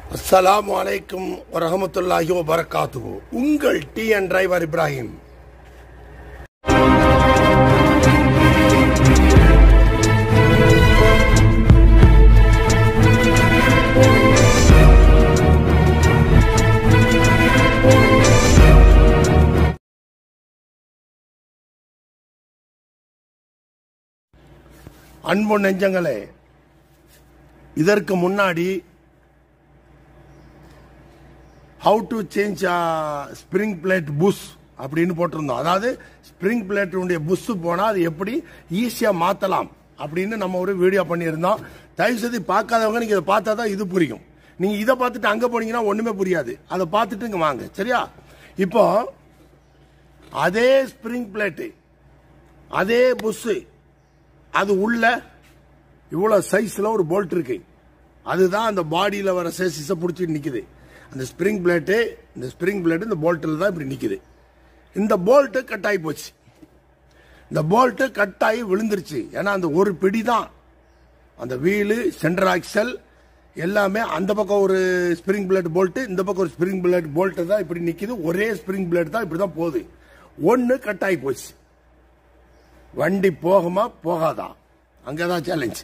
அஸ்ஸலாமு அலைக்கும் வரஹமத்துல்லாஹி வபரகாத்துஹு உங்கள் டி என் டிரைவர் இப்ராஹிம் அன்பு நெஞ்சங்களே இதற்கு முன்னாடி how to change spring plate bush அப்படின்னு போட்டிருந்தோம் அதாவது ஸ்ப்ரிங் பிளேட்டுடைய புஷ் போனால் அது எப்படி ஈஸியாக மாற்றலாம் அப்படின்னு நம்ம ஒரு வீடியோ பண்ணியிருந்தோம் தயவு செய்து பார்க்காதவங்க நீங்கள் இதை பார்த்தா தான் இது புரியும் நீங்கள் இதை பார்த்துட்டு அங்கே போனீங்கன்னா ஒன்றுமே புரியாது அதை பார்த்துட்டு இங்கே வாங்க சரியா இப்போ அதே ஸ்ப்ரிங் பிளேட்டு அதே புஷ்ஷு அது உள்ள இவ்வளோ சைஸில் ஒரு போல்ட் இருக்கு அதுதான் அந்த பாடியில் வர சேசிஸை பிடிச்சிட்டு நிற்குது அந்த ஸ்ப்ரிங் பிளேட்டு இந்த ஸ்ப்ரிங் பிளேட்டு இந்த போல்ட்டில் தான் இப்படி நிற்குது இந்த போல்ட்டு கட் ஆகி போச்சு இந்த போல்ட்டு கட் ஆகி விழுந்துருச்சு ஏன்னா அந்த ஒரு பிடி தான் அந்த வீலு சென்டர் ஆக்சல் எல்லாமே அந்த பக்கம் ஒரு ஸ்ப்ரிங் பிளேட் போல்ட்டு இந்த பக்கம் ஒரு ஸ்ப்ரிங் பிளேட் போல்ட்டு தான் இப்படி நிற்கிது ஒரே ஸ்ப்ரிங் பிளேட் தான் இப்படி தான் போகுது ஒன்று கட் ஆகி போச்சு வண்டி போகுமா போகாதா அங்கதான் சேலஞ்ச்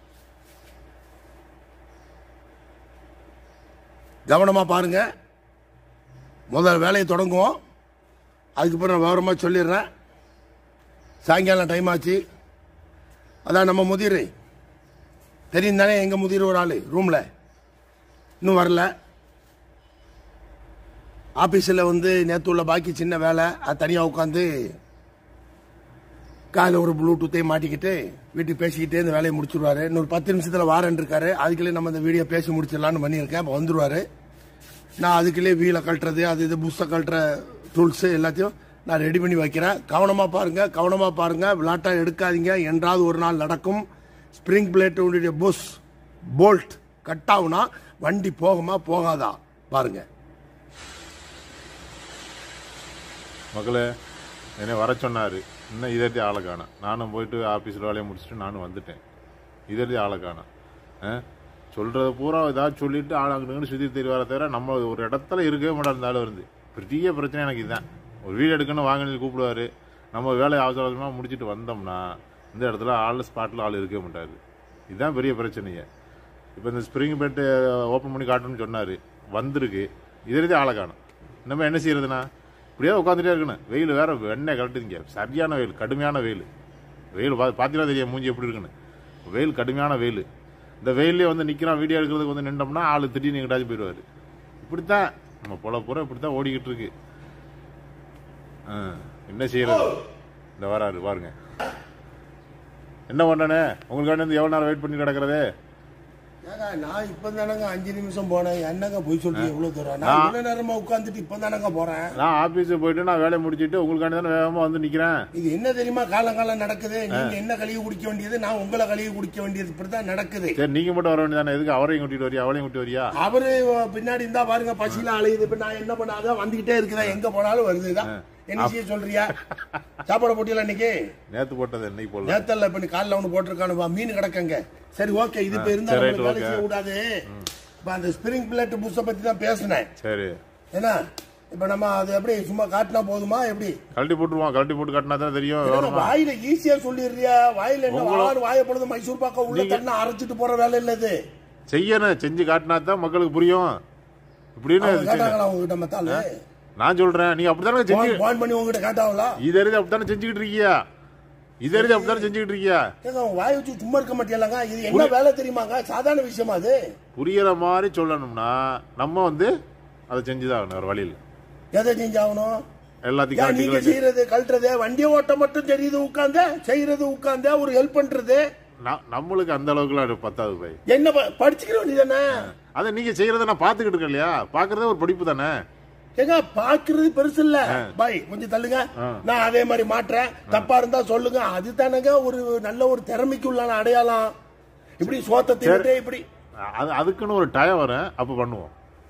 கவனமா பாருங்க முதல் வேலையை தொடங்குவோம் அதுக்கப்புறம் நான் விவரமா சொல்லிடுறேன் சாயங்காலம் டைம் ஆச்சு அதான் நம்ம முதிர் தெரியும் தானே எங்க முதிர் ஒரு ஆளு ரூம்ல இன்னும் வரல ஆபீஸில் வந்து நேற்று உள்ள பாக்கி சின்ன வேலை அது தனியாக உட்காந்து காலையில் ஒரு ப்ளூடூத்தையும் மாட்டிக்கிட்டு வீட்டுக்கு பேசிக்கிட்டே இந்த வேலையை முடிச்சிருவாரு இன்னொரு பத்து நிமிஷத்தில் வாரன் இருக்காரு அதுக்குள்ளே நம்ம இந்த வீடியோ பேசி முடிச்சிடலான்னு பண்ணியிருக்கேன் இப்போ வந்துருவாரு நான் அதுக்குள்ளே வீலை கழட்டுறது அது இது புஷ்ஷை கழட்டுற டூல்ஸு எல்லாத்தையும் நான் ரெடி பண்ணி வைக்கிறேன் கவனமாக பாருங்க கவனமாக பாருங்க விளாட்டா எடுக்காதீங்க என்றாவது ஒரு நாள் நடக்கும் ஸ்ப்ரிங் பிளேட்டுடைய புஷ் போல்ட் கட் ஆகுனா வண்டி போகுமா போகாதா பாருங்க மக்களே என்னை வர சொன்னார் இன்னும் இதே ஆளை காணோம் நானும் போயிட்டு ஆஃபீஸில் வேலையை முடிச்சுட்டு நானும் வந்துட்டேன் இதே ஆளை காணோம் ஆ சொல்கிறத பூரா ஏதாவது சொல்லிட்டு ஆள் அங்கே சுற்றி தெரிவார தவிர நம்ம ஒரு இடத்துல இருக்கவே மாட்டோம் இருந்தாலும் இருந்து பெரிய பிரச்சனை எனக்கு இதுதான் ஒரு வீடு எடுக்கணும் வாங்கன்னு கூப்பிடுவாரு நம்ம வேலையை அவசர அவசரமாக முடிச்சுட்டு வந்தோம்னா இந்த இடத்துல ஆள் ஸ்பாட்டில் ஆள் இருக்கவே மாட்டாரு இதுதான் பெரிய பிரச்சனையே இப்போ இந்த ஸ்ப்ரிங் பெட்டு ஓப்பன் பண்ணி காட்டணும்னு சொன்னார் வந்திருக்கு இதே ஆளை காணும் நம்ம என்ன செய்யறதுனா இப்படியே உட்காந்துட்டே இருக்கணும் வெயில் வேற வெண்ணெய் கலட்டுதுங்க சரியான வெயில் கடுமையான வெயில் வெயில் பா பார்த்தீங்கன்னா தெரியும் மூஞ்சி எப்படி இருக்குன்னு வெயில் கடுமையான வெயில் இந்த வெயிலே வந்து நிற்கிறான் வீடியோ எடுக்கிறதுக்கு வந்து நின்றோம்னா ஆள் திடீர்னு எங்கிட்டாச்சும் போயிடுவார் இப்படித்தான் நம்ம பொல பூரா இப்படித்தான் ஓடிக்கிட்டு இருக்கு ஆ, என்ன செய்யறது இந்த வராரு பாருங்க என்ன பண்ணனே உங்களுக்காண்டி வந்து எவ்வளோ நேரம் வெயிட் பண்ணி கிடக்குறதே ஏங்க, நான் இப்ப தானங்க அஞ்சு நிமிஷம் போனேன் என்னங்க போய் சொல்றீங்க எவ்வளவு தூரம் நான் இவ்வளவு நேரமா உட்காந்துட்டு இப்ப தானங்க போறேன் நான் ஆஃபீஸுக்கு போயிட்டு நான் வேலையை முடிச்சிட்டு உங்களுக்காண்டி தானே வேகமாக வந்து நிற்கிறேன் இது என்ன தெரியுமா காலம் காலம் நடக்குது நீங்க என்ன கழுவி குடிக்க வேண்டியது நான் உங்களை கழுவி குடிக்க வேண்டியது இப்படிதான் நடக்குது சரி நீங்கள் மட்டும் வர வேண்டியதானே எதுக்கு அவரையும் கூட்டிட்டு வரியா அவளையும் கூட்டி வரியா அவரு பின்னாடி இருந்தா பாருங்க பசியில அலையுது இப்ப நான் என்ன பண்ணாதான் வந்துகிட்டே இருக்குதா எங்க போனாலும் வருதுதான் என்ன செய்ய சொல்றியா சாப்பாடு போட்டியல இன்னைக்கு நேத்து போட்டது என்னைக்கு போடல நேத்தல்ல இப்ப நீ காலைல ஒண்ணு போட்டிருக்கானுவா மீன் கிடக்குங்க சரி ஓகே இது இப்ப இருந்தா சரி, நம்மளுக்கு வேலை okay. செய்ய கூடாது இப்ப அந்த ஸ்பிரிங் பிளேட் புஷ்ஷ பத்தி தான் பேசினேன் சரி என்ன இப்ப நம்ம அது எப்படி சும்மா காட்டினா போதுமா எப்படி கழட்டி போட்டுருவான் கழட்டி போட்டு காட்டினா தான் தெரியும் என்னங்க விவரமா. வாயில ஈஸியா சொல்லிடுறியா வாயில என்ன வாழ வாய பொழுது மைசூர் பாக்க உள்ள தண்ணி அரைச்சிட்டு போற வேலை இல்ல இது செய்யணும் செஞ்சு காட்டினா தான் மக்களுக்கு புரியும் இப்படின்னு அவங்க இது செய்யணும். கேட்டாங்களா உங்ககிட்ட மத்தாலு நான் சொல்றேன் நீங்க அப்படித்தானே செஞ்சு போன் பண்ணி உங்ககிட்ட கேட்டாங்களா இது அறிது அப்படித்தானே செஞ்சுக்கிட்டு இருக்கியா இது அறிது அப்படித்தானே செஞ்சுக்கிட்டு இருக்கியா ஏங்க அவங்க வாய வச்சு சும்மா இருக்க மாட்டியலாங்க இது என்ன வேலை தெரியுமாங்க சாதாரண விஷயமா அது புரியுற மாதிரி சொல்லணும்னா நம்ம வந்து அதை செஞ்சுதான் ஆகணும் வேற வழியில் எதை செஞ்சாகணும் எல்லாத்தையும் ஏன் காட்டி நீங்க காட்டி செய்யறது கழட்டுறது வண்டியை ஓட்ட மட்டும் தெரியுது உட்கார்ந்து செய்யறது உட்கார்ந்து ஒரு ஹெல்ப் பண்றது ந- நம்மளுக்கு அந்த அளவுக்குலாம் பத்தாது போய் என்ன ப- படிச்சுக்கிற வேண்டியதானே அதை நீங்க செய்யறத நான் பாத்துக்கிட்டு இருக்கேன் இல்லையா பாக்குறதே ஒரு படிப்பு தானே ஏங்க பாக்குறது பெருசு இல்ல பாய் கொஞ்சம் தள்ளுங்க நான் அதே மாதிரி மாற்றேன் தப்பா இருந்தா சொல்லுங்க அது தானங்க ஒரு நல்ல ஒரு திறமைக்கு உள்ளான அடையாளம் இப்படி சோத்த தின்னுட்டு இப்படி அது அதுக்குன்னு ஒரு டயம் வரும் அப்ப பண்ணுவோம்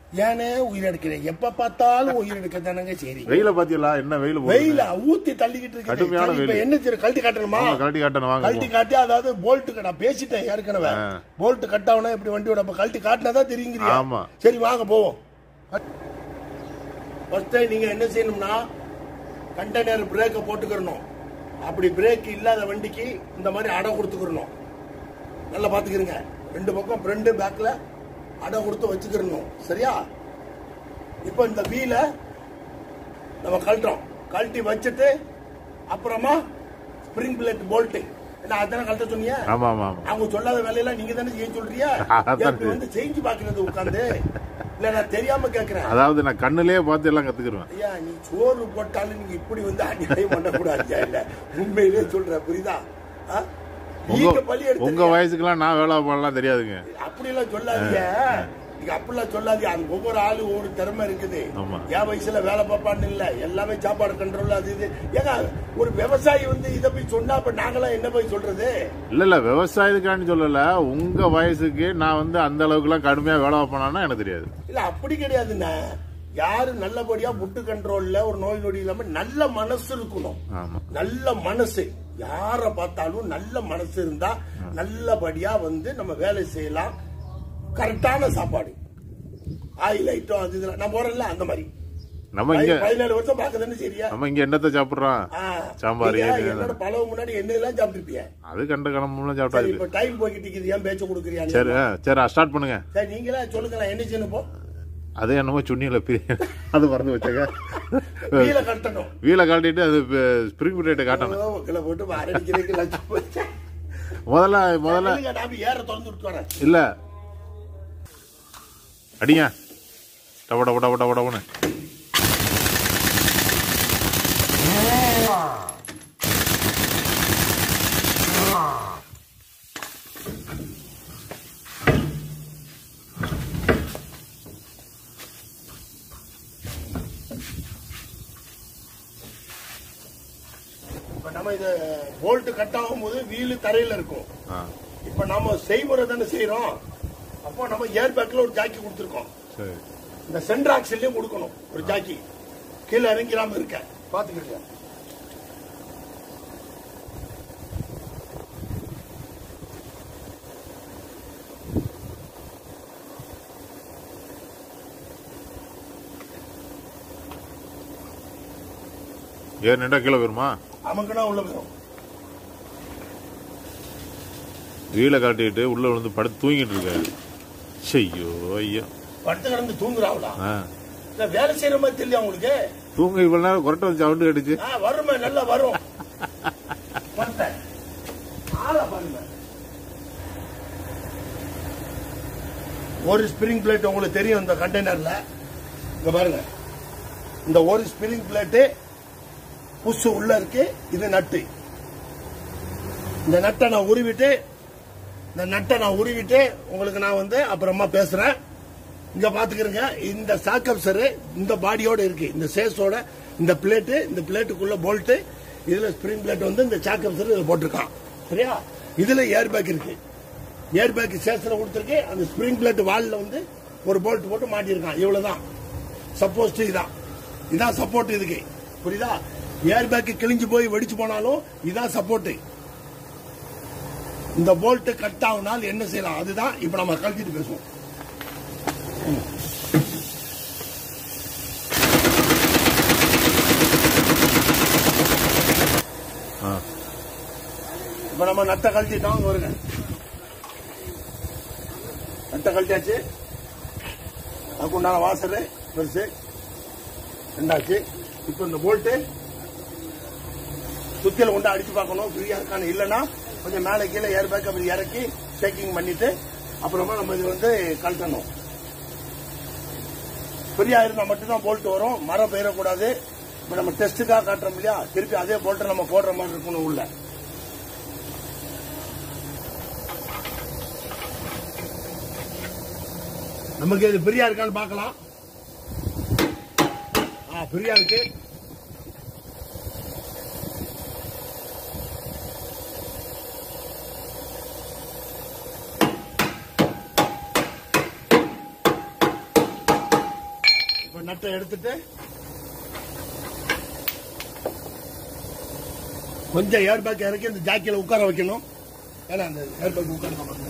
ஏனே உயிர் எடுக்கிறேன் எப்ப பார்த்தாலும் உயிர் எடுக்க தானங்க சரி வெயில பாத்தீங்களா என்ன வெயில் போகுது வெயில ஊத்தி தள்ளிக்கிட்டு இருக்கு கடுமையான சரி, இப்ப வெயில். என்ன சரி கழட்டி காட்டணுமா ஆமா, கழட்டி காட்டணும் வாங்க கழட்டி காட்டி அதாவது போல்ட் நான் பேசிட்டேன் ஏற்கனவே போல்ட் கட்டாவனா இப்படி வண்டியோட அப்ப கழட்டி காட்டினாதான் தெரியுங்கிறியா ஆமா. சரி வாங்க போவோம் ஃபர்ஸ்ட் நீங்க என்ன செய்யணும்னா கண்டெய்னர் பிரேக்கை போட்டுக்கிறணும் அப்படி பிரேக் இல்லாத வண்டிக்கு இந்த மாதிரி அடை கொடுத்துக்கிறணும் நல்லா பாத்துக்கிறங்க ரெண்டு பக்கம் ஃப்ரண்ட் பேக்ல அடை கொடுத்து வச்சுக்கிறணும் சரியா இப்போ இந்த வீல நம்ம கழட்டுறோம் கழட்டி வச்சுட்டு அப்புறமா ஸ்ப்ரிங் பிளேட் போல்ட்டு என்ன அதானே கழட்ட சொன்னீங்க ஆமா ஆமா ஆமா அவங்க சொல்லாத வேலையெல்லாம் நீங்க தானே செய்ய சொல்றியா அதான் எப்படி வந்து செஞ்சு பாக்குறது உட்கார்ந்து இல்ல நான் தெரியாம கேக்குறேன் அதாவது நான் கண்ணுலயே பார்த்து எல்லாம் கத்துக்கிருவேன் ஐயா நீ சோறு போட்டாலும் நீங்க இப்படி வந்து அநியாயம் பண்ணக்கூடாது இல்ல உண்மையிலே சொல்ற புரியுதா ஆ? உங்க நீங்க பலி உங்க எடுத்து வயசுக்கெல்லாம் நான் வேலை பண்ணலாம் தெரியாதுங்க அப்படிலாம் சொல்லாதீங்க நீங்க அப்படிலாம் சொல்லாதீங்க அது ஒவ்வொரு ஆளு ஒவ்வொரு திறமை இருக்குது ஆமா. என் வயசுல வேலை பார்ப்பான்னு இல்ல எல்லாமே சாப்பாடு கண்ட்ரோல் அது இது ஏங்க ஒரு விவசாயி வந்து இதை போய் சொன்னா அப்ப நாங்களாம் என்ன போய் சொல்றது இல்ல இல்ல விவசாயத்துக்காண்டி சொல்லல உங்க வயசுக்கு நான் வந்து அந்த அளவுக்கு எல்லாம் கடுமையா வேலை பண்ணான்னா எனக்கு தெரியாது இல்ல அப்படி கிடையாதுண்ணே யாரு நல்லபடியா முட்டு கண்ட்ரோல்ல ஒரு நோய் நொடி இல்லாம நல்ல மனசு இருக்கணும் ஆமா நல்ல மனசு யார பார்த்தாலும் நல்ல மனசு இருந்தா நல்லபடியா வந்து நம்ம வேலை செய்யலாம் கரெக்டான சாப்பாடு ஆயில் ஐட்டம் அது இதெல்லாம் நான் போறேன்ல அந்த மாதிரி நம்ம இங்க பதினேழு வருஷம் பாக்குதுன்னு சரியா நம்ம இங்க என்னத்த சாப்பிடுறோம் ஆ, சாம்பார், நீங்க இது, என்னோட பழவு முன்னாடி என்ன எல்லாம் சாப்பிட்டுருப்பிய அது கண்ட கிளம்புலாம் சரி சாப்பிட்டாது இப்ப டைம் போய்கிட்டு இருக்குது ஏன் பேச்ச கொடுக்குறியா நீ? சரி ஆ, சரி ஸ்டார்ட் பண்ணுங்க சரி நீங்களே சொல்லுங்க நான் என்ன செய்யணும் இப்போ அது என்னமோ சுண்ணியில பிரி அது மறந்து வச்சாங்க கீழே கட்டணும் வீலை காட்டிட்டு அது ஸ்ப்ரிங் பிளேட்டை காட்டணும் ஓ, கீழே போட்டு அரடிக்கிறதுக்கு லட்சம் போச்சு. முதல்ல முதல்ல இல்லைங்க, நான் போய் ஏற திறந்து விட்டு வரேன் இல்ல அடிங்க டப டப டப டப டபன்னு இப்ப நம்ம இது போல்ட் கட் ஆகும் போது வீலு தரையில இருக்கும் ஆ இப்ப நாம செய்முறை தானே செய்யறோம் அப்போ நம்ம ஏர் பேக்ல ஒரு ஜாக்கி கொடுத்துருக்கோம் சரி இந்த சென்டர் ஆக்சிலையும் கொடுக்கணும் ஒரு ஜாக்கி கீழே இறங்கிடாம இருக்க பாத்துக்கிட்டு ஏர் நின்றா கீழே வருமா அமக்குனா உள்ள போயிடும் வீலை காட்டிட்டு உள்ள விழுந்து படுத்து தூங்கிட்டு இருக்காரு ஐயோ ஐயோ படுத்து கிடந்து தூங்குறாங்களா ஆ இல்ல வேலை செய்யற மாதிரி தெரியல உங்களுக்கு தூங்க இவ்வளவு நேரம் கொரட்டை வந்து சவுண்டு கடிச்சு ஆ, வருமே நல்லா வரும் பார்த்தேன். ஆளை பாருங்க. ஒரு ஸ்பிரிங் பிளேட் உங்களுக்கு தெரியும் இந்த கண்டெய்னர்ல இங்க பாருங்க இந்த ஒரு ஸ்பிரிங் பிளேட்டு புஷ் உள்ள இருக்கு இது நட்டு இந்த நட்டை நான் உருவிட்டு இந்த நட்டை நான் உருவிட்டு உங்களுக்கு நான் வந்து அப்புறமா பேசுறேன் இங்க பாத்துக்கிறீங்க இந்த சாக்கப்சரு இந்த பாடியோட இருக்கு இந்த சேஸோட இந்த பிளேட்டு இந்த பிளேட்டுக்குள்ள போல்ட்டு இதுல ஸ்பிரிங் பிளேட் வந்து இந்த சாக்கப்சர் இதுல போட்டிருக்கான் சரியா இதுல ஏர் பேக் இருக்கு ஏர் பேக் சேஸ்ல கொடுத்துருக்கு அந்த ஸ்பிரிங் பிளேட் வால்ல வந்து ஒரு போல்ட் போட்டு மாட்டியிருக்கான் இவ்வளவுதான் சப்போஸ் இதான் இதான் சப்போர்ட் இதுக்கு புரியுதா ஏர் பேக் கிழிஞ்சு போய் வெடிச்சு போனாலும் இதான் சப்போர்ட் இந்த போல்ட் கட் ஆகுனால் என்ன செய்யலாம் அதுதான் இப்ப நம்ம கழட்டிட்டு பேசுவோம் ஆ இப்ப நம்ம நட்டை கழட்டிட்டோம் இங்க வருங்க நட்டை கழட்டியாச்சு அதுக்கு உண்டான வாசரு பெருசு ரெண்டாச்சு இப்ப இந்த போல்ட்டு சுத்தியில கொண்டு அடிச்சு பார்க்கணும் ஃப்ரீயா இருக்கான்னு இல்லைன்னா கொஞ்சம் மேலே கீழே ஏர் பேக் அப்படி இறக்கி ஷேக்கிங் பண்ணிட்டு அப்புறமா நம்ம இது வந்து கழட்டணும் ஃப்ரீயா இருந்தா மட்டும்தான் போல்ட் வரும் மரம் பெயரக்கூடாது இப்ப நம்ம டெஸ்ட்டுக்காக காட்டுறோம் இல்லையா திருப்பி அதே போல்ட்டை நம்ம போடுற மாதிரி இருக்கணும் உள்ள நமக்கு இது ஃப்ரீயா இருக்கான்னு பார்க்கலாம் ஆ ஃப்ரீயா இருக்கு இப்ப நட்டை எடுத்துட்டு கொஞ்சம் ஏர் பேக் இறக்கி இந்த ஜாக்கியில உட்கார வைக்கணும் ஏன்னா அந்த ஏர் பேக் உட்கார பாருங்க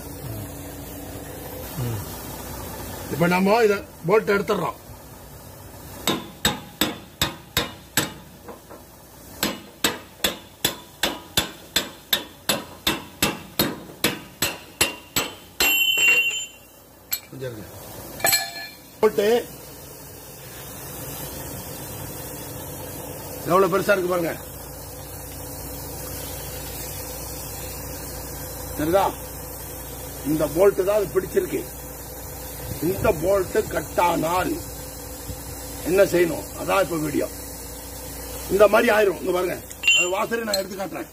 இப்ப நம்ம இத போல்ட் எடுத்துடுறோம் கொஞ்சம் இருங்க. போல்ட்டு எவ்வளவு பெருசா இருக்கு பாருங்க சரிதா இந்த போல்ட் தான் அது பிடிச்சிருக்கு இந்த போல்ட் கட்டானால் என்ன செய்யணும் அதான் இப்ப வீடியோ இந்த மாதிரி ஆயிரும் இங்க பாருங்க அது வாசலை நான் எடுத்து காட்டுறேன்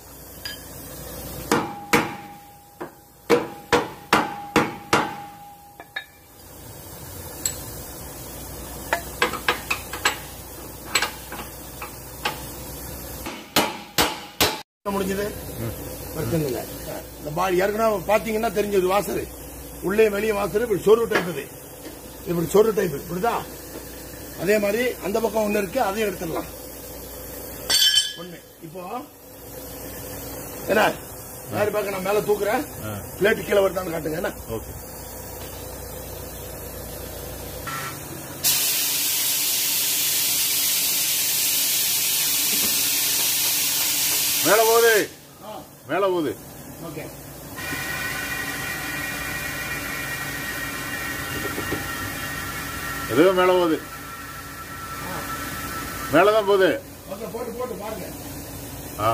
முடிஞ்சது பிரச்சனை இல்லை இந்த பாடி ஏற்கனவே பாத்தீங்கன்னா தெரிஞ்சது வாசல் உள்ளே வெளியே வாசல் இப்படி சொரு டைப் இது இப்படி சொரு டைப் இப்படிதா அதே மாதிரி அந்த பக்கம் ஒண்ணு இருக்கு அதையும் எடுத்துடலாம் ஒண்ணு இப்போ என்ன வேறு பக்கம் நான் மேல தூக்குறேன் ஆ. பிளேட் கீழே வருதான்னு காட்டுங்க என்ன ஓகே மேல போகுது மேல போகுது ஓகே எதுவோ மேல போகுது மேலதான் போகுது ஓகே போட்டு போட்டு பாருங்க ஆ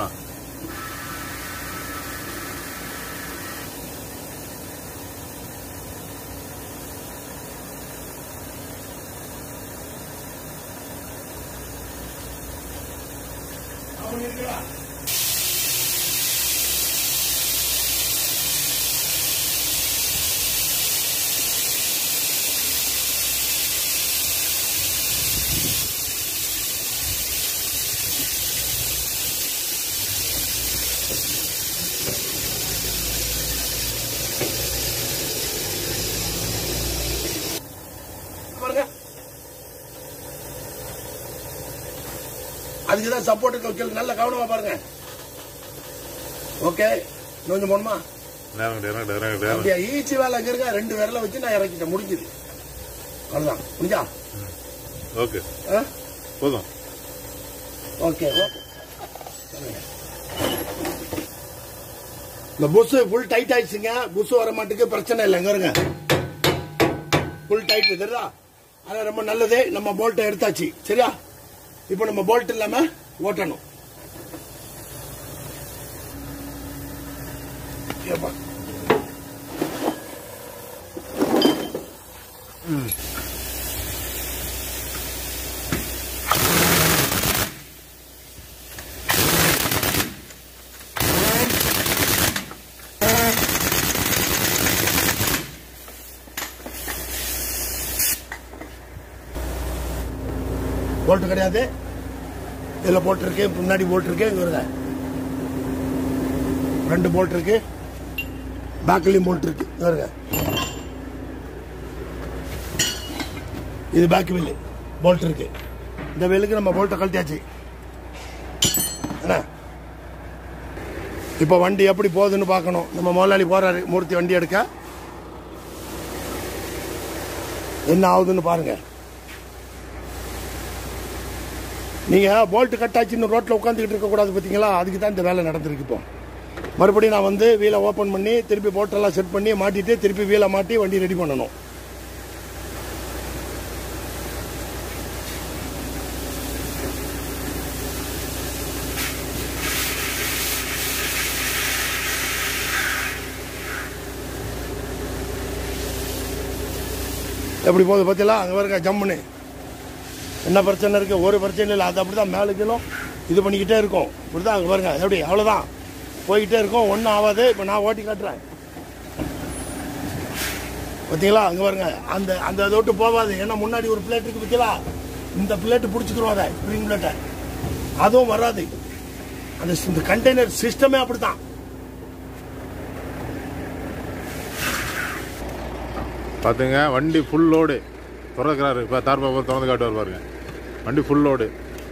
அப்படி இருக்குதா? பாருங்க அதுக்குதான் சப்போர்ட் வைக்கல நல்ல கவனமா பாருங்க ஓகே கொஞ்சம் போகணுமா நேரம் நேரம் நேரம் நேரம் அப்படியா ஈச்சி வேலை அங்க இருக்க ரெண்டு விரல வச்சு நான் இறக்கிட்டேன் முடிஞ்சுது அவ்வளவுதான் முடிஞ்சா ஓகே ஆ? போதும் ஓகே ஓகே சொல்லுங்க. இந்த புஸ் ஃபுல் டைட் ஆயிடுச்சுங்க புஸ் வர மாட்டுக்கு பிரச்சனை இல்லைங்க இருங்க ஃபுல் டைட் தெரியுதா அது ரொம்ப நல்லது நம்ம போல்ட்டை எடுத்தாச்சு சரியா இப்போ நம்ம போல்ட் இல்லாம ஓட்டணும் ஏப்பா. போல்ட் கிடையாது இதுல போல்ட் இருக்கு முன்னாடி போல்ட் இருக்கு இங்க வருங்க ரெண்டு போல்ட் இருக்கு பேக்லயும் போல்ட் இருக்கு இங்க வருங்க இது பேக் வீல் போல்ட் இருக்கு இந்த வீலுக்கு நம்ம போல்ட்டை கழட்டியாச்சு என்ன இப்போ வண்டி எப்படி போகுதுன்னு பார்க்கணும் நம்ம முதலாளி போறாரு மூர்த்தி வண்டி எடுக்க என்ன ஆகுதுன்னு பாருங்க நீங்க போல்ட் கட் ஆச்சுன்னு ரோட்ல உட்காந்துக்கிட்டு இருக்க கூடாது பாத்தீங்களா அதுக்கு தான் இந்த வேலை நடந்திருக்கு இப்போ மறுபடியும் நான் வந்து வீலை ஓபன் பண்ணி திருப்பி போல்ட்டெல்லாம் செட் பண்ணி மாட்டிட்டு திருப்பி வீலை மாட்டி வண்டி ரெடி பண்ணணும் எப்படி போகுது பார்த்தீங்களா அங்கே பாருங்க ஜம்முன்னு என்ன பிரச்சனை இருக்கு ஒரு பிரச்சனை இல்லை அது அப்படிதான் மேலே கீழும் இது பண்ணிக்கிட்டே இருக்கும் இப்படிதான் அங்கே பாருங்க எப்படி அவ்வளோதான் போய்கிட்டே இருக்கும் ஒன்றும் ஆகாது இப்போ நான் ஓட்டி காட்டுறேன் பார்த்தீங்களா அங்கே பாருங்க அந்த அந்த அதை விட்டு போகாது ஏன்னா முன்னாடி ஒரு பிளேட் இருக்கு பார்த்தீங்களா இந்த பிளேட் பிடிச்சிக்கிறோம் அதை ஸ்ப்ரிங் பிளேட்டை அதுவும் வராது அந்த இந்த கண்டெய்னர் சிஸ்டமே அப்படித்தான் பாத்துங்க வண்டி ஃபுல் லோடு திறக்கிறாரு இப்போ தார் பாப்பா திறந்து காட்டுவார் பாருங்க வண்டி ஃபுல் லோடு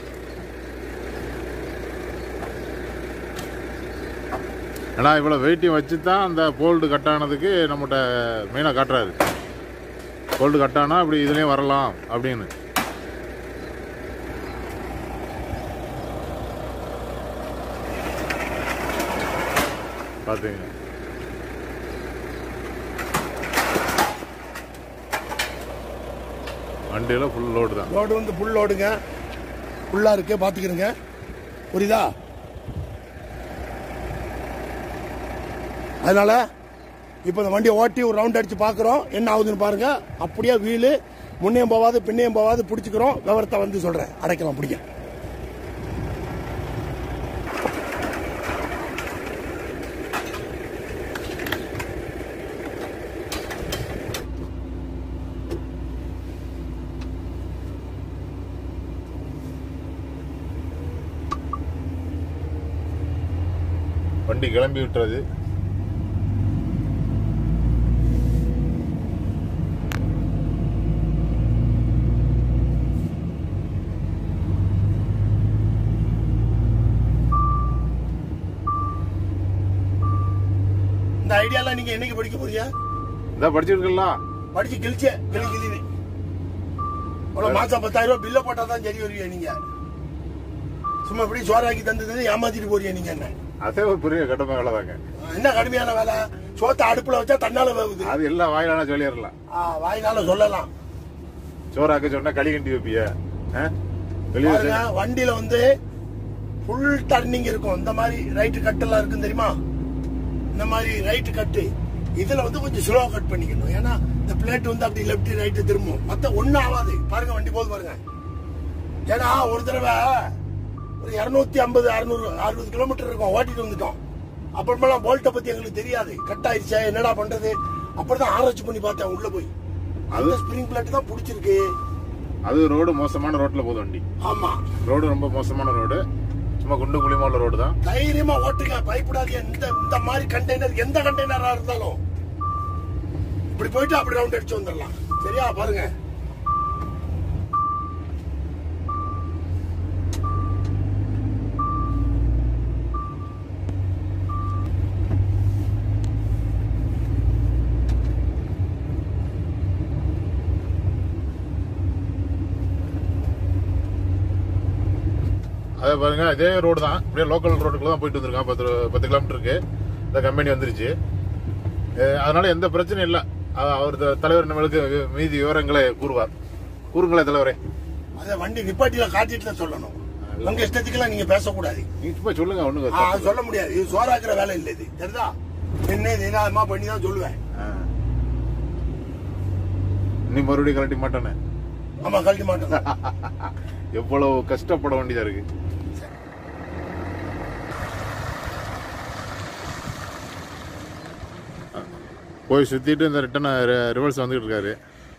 ஏன்னா இவ்வளோ வெயிட்டையும் வச்சு தான் அந்த போல்டு கட் ஆனதுக்கு நம்மகிட்ட மெயினாக காட்டுறாரு போல்டு கட் ஆனா இப்படி இதுலேயும் வரலாம் அப்படின்னு பார்த்துங்க வண்டியில் ஃபுல் லோடு தான் லோடு வந்து ஃபுல் லோடுங்க ஃபுல்லாக இருக்கு பார்த்துக்கிறங்க புரியுதா அதனால இப்போ இந்த வண்டியை ஓட்டி ஒரு ரவுண்ட் அடிச்சு பார்க்குறோம் என்ன ஆகுதுன்னு பாருங்க அப்படியே வீலு முன்னையும் போவாது பின்னையும் போவாது பிடிச்சிக்கிறோம் விவரத்தை வந்து சொல்கிறேன் அடைக்கலாம் பிடிக்க வண்டி கிளம்பி விட்டுறது இந்த ஐடியாலாம் நீங்கள் என்னைக்கு படிக்க போறீங்க இதை படிச்சிருக்கலாம் படிச்சு கிழிச்சே கிளி கிளின்னு அவ்வளோ மாசம் பத்தாயிரம் ரூபாய் பில்ல போட்டா தான் சரி வருவீங்க நீங்க சும்மா இப்படி சோறாக்கி தந்தது ஏமாத்திட்டு போறீங்க நீங்க என்ன அதே ஒரு பெரிய கட்டமை வேலை தாங்க என்ன கடுமையான வேலை சோத்தை அடுப்புல வச்சா தன்னால வேகுது அது எல்லாம் வாயிலான சொல்லிடலாம் ஆ, வாயினால சொல்லலாம் சோறாக்க சொன்னா களி கிண்டி வைப்பிய வெளியே பாருங்க வண்டியில வந்து ஃபுல் டர்னிங் இருக்கும் இந்த மாதிரி ரைட்டு கட்டெல்லாம் இருக்கும் தெரியுமா இந்த மாதிரி ரைட்டு கட்டு இதுல வந்து கொஞ்சம் ஸ்லோ கட் பண்ணிக்கணும் ஏன்னா இந்த பிளேட் வந்து அப்படி லெஃப்ட் ரைட்டு திரும்பும் மத்த ஒண்ணும் ஆகாது பாருங்க வண்டி போது பாருங்க ஏன்னா ஒரு தடவை ஒரு இருநூத்தி ஐம்பது அறுநூறு அறுபது கிலோமீட்டர் இருக்கும் ஓட்டிட்டு வந்துட்டோம் அப்புறமெல்லாம் போல்ட்டை பத்தி எங்களுக்கு தெரியாது கட் ஆயிடுச்சா என்னடா பண்றது அப்புறம் தான் ஆராய்ச்சி பண்ணி பார்த்தேன் உள்ள போய் அந்த ஸ்ப்ரிங் பிளேட் தான் பிடிச்சிருக்கு அது ரோடு மோசமான ரோட்ல போகுது வண்டி ஆமா ரோடு ரொம்ப மோசமான ரோடு சும்மா குண்டு குழிமா உள்ள ரோடு தான் தைரியமா ஓட்டுங்க பயப்படாதீங்க இந்த இந்த மாதிரி கண்டெய்னர் எந்த கண்டெய்னரா இருந்தாலும் இப்படி போயிட்டு அப்படி ரவுண்ட் அடிச்சு வந்துடலாம் சரியா பாருங்க அதே பாருங்க இதே ரோடு தான் இப்படியே லோக்கல் ரோடுக்குள்ள தான் போயிட்டு வந்திருக்கான் பத்து பத்து கிலோமீட்டருக்கு இந்த கம்பெனி வந்துருச்சு அஹ் அதனால எந்த பிரச்சனையும் இல்லை அஹ் அவர் த- தலைவர் நம்மளுக்கு வி- மீதி விவரங்களை கூறுவார் கூறுங்களே தலைவரே அத வண்டி நிப்பாட்டில காட்டிட்டு தான் சொல்லணும் உங்க இஷ்டத்துக்கெல்லாம் நீங்க பேசக்கூடாது நீங்க சும்மா சொல்லுங்க ஆ, ஒண்ணு அது சொல்ல முடியாது இது சோறாக்குற வேலை இல்லை இது தெரியுதா என்ன இது நிதானமா பண்ணி தான் சொல்லுவேன் நீ மறுபடியும் கலட்டி மாட்டானே ஆமா கழட்டி மாட்டோம் எவ்வளவு கஷ்டப்பட வேண்டியதா இருக்கு போய் சுத்திட்டு இந்த ரிட்டன் ரிவர்ஸ் வந்துகிட்டு இருக்காரு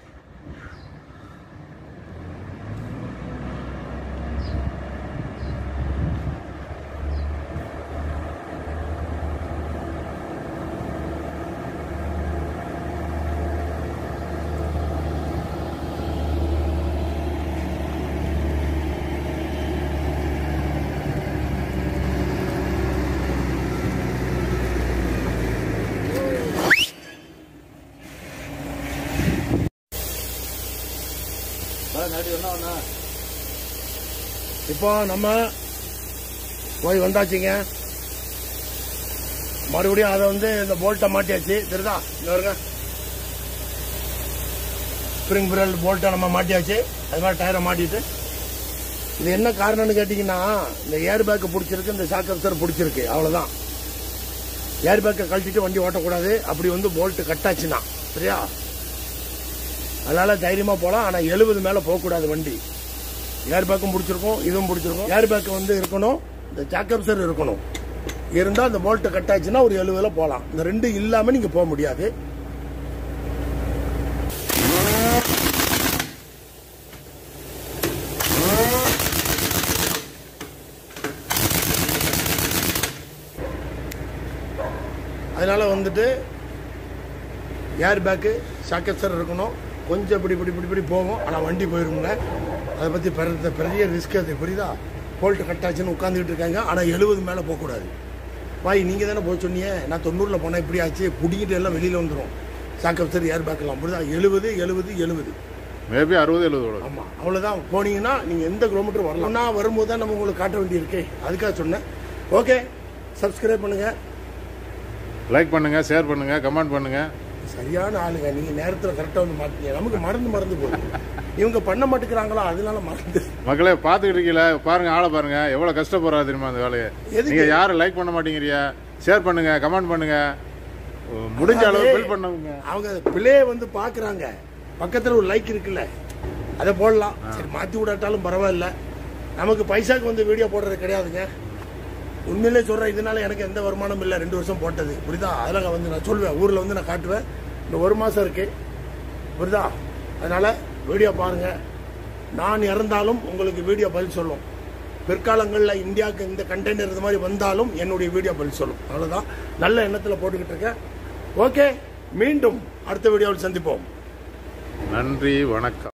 இப்போ நம்ம போய் வந்தாச்சுங்க மறுபடியும் அதை வந்து இந்த போல்ட்டை மாட்டியாச்சு தெரியுதா இங்க வருங்க ஸ்ப்ரிங் பிரல் போல்ட்டை நம்ம மாட்டியாச்சு அது மாதிரி டயரை மாட்டிட்டு இது என்ன காரணம்னு கேட்டிங்கன்னா இந்த ஏர் பேக்கை பிடிச்சிருக்கு இந்த ஷாக் அப்சர் பிடிச்சிருக்கு அவ்வளோதான் ஏர் பேக்கை கழட்டிட்டு வண்டி ஓட்டக்கூடாது அப்படி வந்து போல்ட்டு கட்டாச்சுன்னா சரியா அதனால தைரியமா போகலாம் ஆனால் எழுபது மேலே போகக்கூடாது வண்டி ஏர் பேக்கும் பிடிச்சிருக்கும் இதுவும் பிடிச்சிருக்கும் ஏர் பேக் வந்து இருக்கணும் இந்த ஜாக்கப்சர் இருக்கணும் இருந்தால் அந்த போல்ட்டு கட் ஆச்சுன்னா ஒரு எழுபதுல போகலாம் இந்த ரெண்டு இல்லாமல் நீங்கள் போக முடியாது அதனால வந்துட்டு ஏர் பேக்கு ஷாக்கப்சர் இருக்கணும் கொஞ்சம் இப்படி இப்படி இப்படி இப்படி போகும் ஆனால் வண்டி போயிருங்க அதை பற்றி பெரிய பெரிய ரிஸ்க் அது புரியுதா போல்ட்டு கட்டாச்சுன்னு உட்காந்துக்கிட்டு இருக்காங்க ஆனால் எழுபது மேலே போகக்கூடாது பாய் நீங்கள் தானே போய் சொன்னீங்க நான் தொண்ணூறில் போனால் இப்படி ஆச்சு பிடிக்கிட்டு எல்லாம் வெளியில் வந்துடும் சாக்கப் சரி ஏர் பேக்கலாம் புரியுதா எழுபது எழுபது எழுபது மேபி அறுபது எழுபது ஓடும் ஆமாம் அவ்வளோதான் போனீங்கன்னா நீங்கள் எந்த கிலோமீட்டர் வரலாம் நான் வரும்போது தான் நம்ம உங்களுக்கு காட்ட வேண்டியிருக்கே அதுக்காக சொன்னேன் ஓகே சப்ஸ்கிரைப் பண்ணுங்கள் லைக் பண்ணுங்க ஷேர் பண்ணுங்க கமெண்ட் பண்ணுங்க சரியான ஆளுங்க நீங்கள் நேரத்தில் கரெக்டாக வந்து மாட்டீங்க நமக்கு மறந்து மறந்து போகுது இவங்க பண்ண மாட்டேங்கிறாங்களோ அதனால மறந்து மக்களே பார்த்துக்கிட்டு இருக்கீங்களா பாருங்க ஆளை பாருங்க எவ்வளவு கஷ்டப்படுறா தெரியுமா அந்த வேலையை எதுக்கு? நீங்க யாரும் லைக் பண்ண மாட்டேங்கிறியா ஷேர் பண்ணுங்க கமெண்ட் பண்ணுங்க முடிஞ்ச அளவு அதே- பில் பண்ணுங்க அவங்க பிள்ளைய வந்து பார்க்குறாங்க பக்கத்தில் ஒரு லைக் இருக்குல்ல அதை போடலாம் சரி மாற்றி விடாட்டாலும் பரவாயில்ல நமக்கு பைசாக்கு வந்து வீடியோ போடுறது கிடையாதுங்க உண்மையிலே சொல்கிறேன் இதனால எனக்கு எந்த வருமானம் இல்லை ரெண்டு வருஷம் போட்டது புரியுதா அதில் வந்து நான் சொல்லுவேன் ஊரில் வந்து நான் காட்டுவேன் இந்த ஒரு மாதம் இருக்கு புரியுதா அதனால் வீடியோ பாருங்கள் நான் இறந்தாலும் உங்களுக்கு வீடியோ பதில் சொல்லும் பிற்காலங்களில் இந்தியாவுக்கு இந்த கண்டெய்னர் இது மாதிரி வந்தாலும் என்னுடைய வீடியோ பதில் சொல்லும் அவ்வளோதான் நல்ல எண்ணத்தில் போட்டுக்கிட்டு இருக்கேன் ஓகே மீண்டும் அடுத்த வீடியோவில் சந்திப்போம் நன்றி வணக்கம்